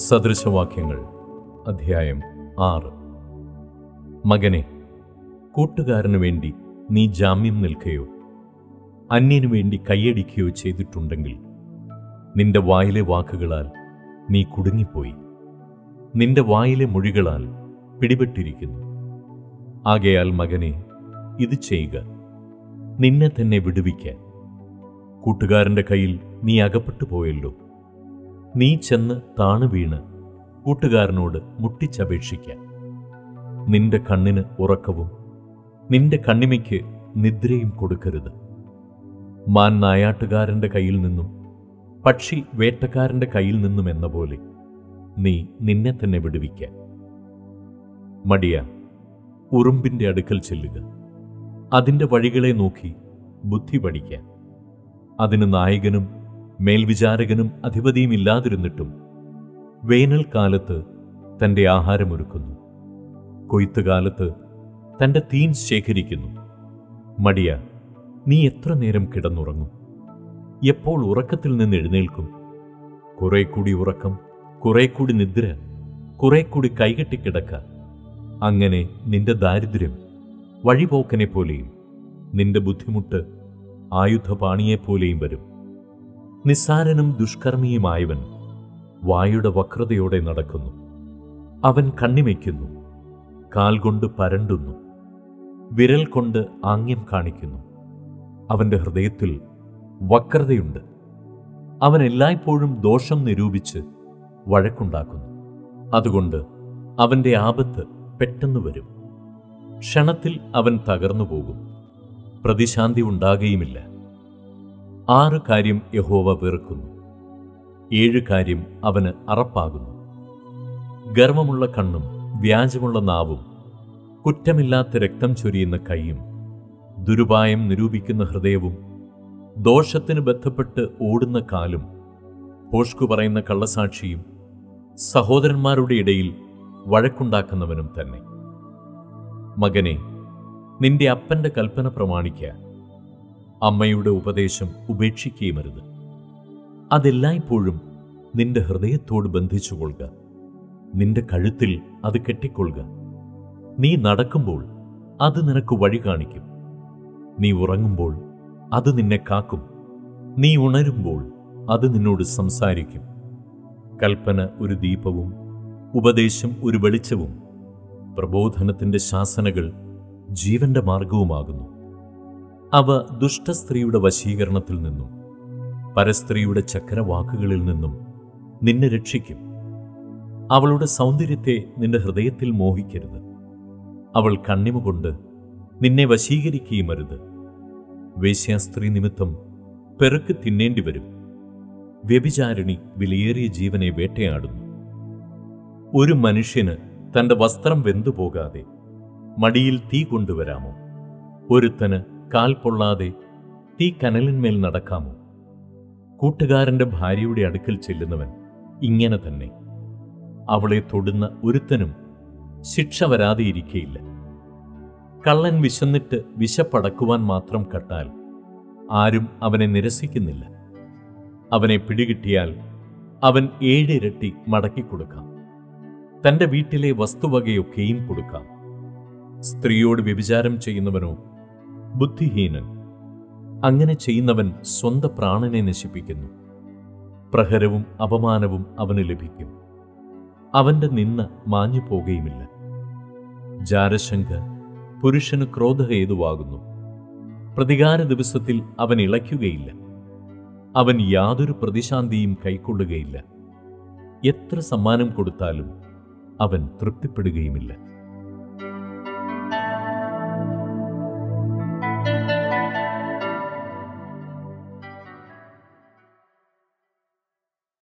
സദൃശവാക്യങ്ങൾ അധ്യായം ആറ് മകനെ കൂട്ടുകാരനു വേണ്ടി നീ ജാമ്യം നിൽക്കുകയോ അന്യനു വേണ്ടി കൈയടിക്കുകയോ ചെയ്തിട്ടുണ്ടെങ്കിൽ നിന്റെ വായിലെ വാക്കുകളാൽ നീ കുടുങ്ങിപ്പോയി നിന്റെ വായിലെ മൊഴികളാൽ പിടിപെട്ടിരിക്കുന്നു ആകയാൽ മകനെ ഇത് ചെയ്യുക നിന്നെ തന്നെ വിടുവിക്കാൻ കൂട്ടുകാരന്റെ കയ്യിൽ നീ അകപ്പെട്ടു പോയല്ലോ നീ ചെന്ന് താണു വീണ് കൂട്ടുകാരനോട് മുട്ടിച്ചപേക്ഷിക്കാൻ നിന്റെ കണ്ണിന് ഉറക്കവും നിന്റെ കണ്ണിമയ്ക്ക് നിദ്രയും കൊടുക്കരുത് മാൻ നായാട്ടുകാരന്റെ കയ്യിൽ നിന്നും പക്ഷി വേട്ടക്കാരന്റെ കയ്യിൽ നിന്നും എന്ന പോലെ നീ നിന്നെ തന്നെ വിടുവിക്കാൻ മടിയ ഉറുമ്പിന്റെ അടുക്കൽ ചെല്ലുക അതിന്റെ വഴികളെ നോക്കി ബുദ്ധി പഠിക്കാൻ അതിന് നായകനും മേൽവിചാരകനും അധിപതിയും ഇല്ലാതിരുന്നിട്ടും വേനൽക്കാലത്ത് തന്റെ ആഹാരമൊരുക്കുന്നു കൊയ്ത്തുകാലത്ത് തന്റെ തീൻ ശേഖരിക്കുന്നു മടിയ നീ എത്ര നേരം കിടന്നുറങ്ങും എപ്പോൾ ഉറക്കത്തിൽ നിന്ന് എഴുന്നേൽക്കും കുറെ കൂടി ഉറക്കം കുറെ കൂടി നിദ്ര കുറെ കൂടി കൈകെട്ടിക്കിടക്ക അങ്ങനെ നിന്റെ ദാരിദ്ര്യം വഴിപോക്കനെ പോലെയും നിന്റെ ബുദ്ധിമുട്ട് ആയുധപാണിയെപ്പോലെയും വരും നിസ്സാരനും ദുഷ്കർമ്മിയുമായവൻ വായുടെ വക്രതയോടെ നടക്കുന്നു അവൻ കണ്ണിമയ്ക്കുന്നു കാൽ കൊണ്ട് പരണ്ടുന്നു വിരൽ കൊണ്ട് ആംഗ്യം കാണിക്കുന്നു അവന്റെ ഹൃദയത്തിൽ വക്രതയുണ്ട് അവൻ എല്ലായ്പ്പോഴും ദോഷം നിരൂപിച്ച് വഴക്കുണ്ടാക്കുന്നു അതുകൊണ്ട് അവന്റെ ആപത്ത് പെട്ടെന്ന് വരും ക്ഷണത്തിൽ അവൻ തകർന്നു പോകും പ്രതിശാന്തി ഉണ്ടാകുകയുമില്ല ആറ് കാര്യം യഹോവ വെറുക്കുന്നു ഏഴ് കാര്യം അവന് അറപ്പാകുന്നു ഗർവമുള്ള കണ്ണും വ്യാജമുള്ള നാവും കുറ്റമില്ലാത്ത രക്തം ചൊരിയുന്ന കൈയും ദുരുപായം നിരൂപിക്കുന്ന ഹൃദയവും ദോഷത്തിന് ബന്ധപ്പെട്ട് ഓടുന്ന കാലും പോഷ്കു പറയുന്ന കള്ളസാക്ഷിയും സഹോദരന്മാരുടെ ഇടയിൽ വഴക്കുണ്ടാക്കുന്നവനും തന്നെ മകനെ നിന്റെ അപ്പന്റെ കൽപ്പന പ്രമാണിക്ക അമ്മയുടെ ഉപദേശം ഉപേക്ഷിക്കുകയുമരുത് അതെല്ലായ്പ്പോഴും നിന്റെ ഹൃദയത്തോട് ബന്ധിച്ചുകൊള്ളുക നിന്റെ കഴുത്തിൽ അത് കെട്ടിക്കൊള്ളുക നീ നടക്കുമ്പോൾ അത് നിനക്ക് വഴി കാണിക്കും നീ ഉറങ്ങുമ്പോൾ അത് നിന്നെ കാക്കും നീ ഉണരുമ്പോൾ അത് നിന്നോട് സംസാരിക്കും കൽപ്പന ഒരു ദീപവും ഉപദേശം ഒരു വെളിച്ചവും പ്രബോധനത്തിന്റെ ശാസനകൾ ജീവന്റെ മാർഗവുമാകുന്നു അവ ദുഷ്ടസ്ത്രീയുടെ വശീകരണത്തിൽ നിന്നും പരസ്ത്രീയുടെ ചക്രവാക്കുകളിൽ നിന്നും നിന്നെ രക്ഷിക്കും അവളുടെ സൗന്ദര്യത്തെ നിന്റെ ഹൃദയത്തിൽ മോഹിക്കരുത് അവൾ കണ്ണിമ കൊണ്ട് നിന്നെ വശീകരിക്കുകയും അരുത് വേശ്യാസ്ത്രീ നിമിത്തം പെറുക്ക് തിന്നേണ്ടി വരും വ്യഭിചാരിണി വിലയേറിയ ജീവനെ വേട്ടയാടുന്നു ഒരു മനുഷ്യന് തന്റെ വസ്ത്രം വെന്തുപോകാതെ മടിയിൽ തീ കൊണ്ടുവരാമോ ഒരുത്തന് കാൽ പൊള്ളാതെ തീ കനലിന്മേൽ നടക്കാമോ കൂട്ടുകാരന്റെ ഭാര്യയുടെ അടുക്കൽ ചെല്ലുന്നവൻ ഇങ്ങനെ തന്നെ അവളെ തൊടുന്ന ഒരുത്തനും ശിക്ഷ വരാതെയിരിക്കയില്ല കള്ളൻ വിശന്നിട്ട് വിശപ്പടക്കുവാൻ മാത്രം കട്ടാൽ ആരും അവനെ നിരസിക്കുന്നില്ല അവനെ പിടികിട്ടിയാൽ അവൻ ഏഴിരട്ടി മടക്കിക്കൊടുക്കാം തന്റെ വീട്ടിലെ വസ്തുവകയൊക്കെയും കൊടുക്കാം സ്ത്രീയോട് വ്യഭിചാരം ചെയ്യുന്നവനോ ബുദ്ധിഹീനൻ അങ്ങനെ ചെയ്യുന്നവൻ സ്വന്ത പ്രാണനെ നശിപ്പിക്കുന്നു പ്രഹരവും അപമാനവും അവന് ലഭിക്കും അവന്റെ നിന്ന മാഞ്ഞു പോകുകയുമില്ല ജാരശങ്ക പുരുഷന് ക്രോധഹേതുവാകുന്നു പ്രതികാര ദിവസത്തിൽ അവൻ ഇളയ്ക്കുകയില്ല അവൻ യാതൊരു പ്രതിശാന്തിയും കൈക്കൊള്ളുകയില്ല എത്ര സമ്മാനം കൊടുത്താലും അവൻ തൃപ്തിപ്പെടുകയുമില്ല